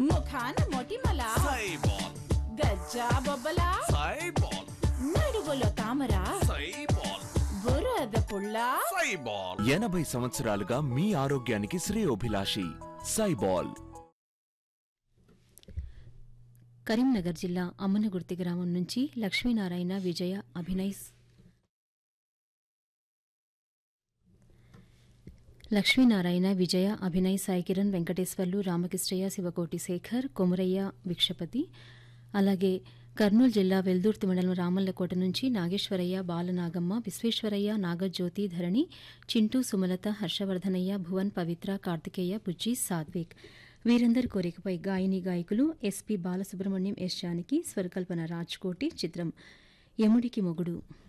ముఖాన మొటిమల సైబాల్ గజ్జా బొబ్బల సైబాల్ నడుగులో తామర సైబాల్ బురద పుల్ల సైబాల్ ఎనభై సంవత్సరాలుగా మీ ఆరోగ్యానికి శ్రేయోభిలాషి సైబాల్ కరీంనగర్ జిల్లా అమ్మనగుర్తి గ్రామం నుంచి లక్ష్మీనారాయణ విజయ అభినయ్ లక్ష్మీనారాయణ విజయ అభినయ్ సాయి కిరణ్ వెంకటేశ్వర్లు రామకృష్ణయ్య శివకోటి శేఖర్ కొమురయ్య భిక్షపతి అలాగే కర్నూలు జిల్లా వెల్దుర్తి మండలం రామల్లకోట నుంచి నాగేశ్వరయ్య బాలనాగమ్మ విశ్వేశ్వరయ్య నాగజ్యోతి ధరణి చింటూ సుమలత హర్షవర్ధనయ్య భువన్ పవిత్ర కార్తికేయ బుజ్జి సాత్విక్ వీరందరి కోరికపై గాయని గాయకులు ఎస్పి బాలసుబ్రహ్మణ్యం ఎస్ జానకి స్వరకల్పన రాజ్కోటి చిత్రం యముడికి మొగుడు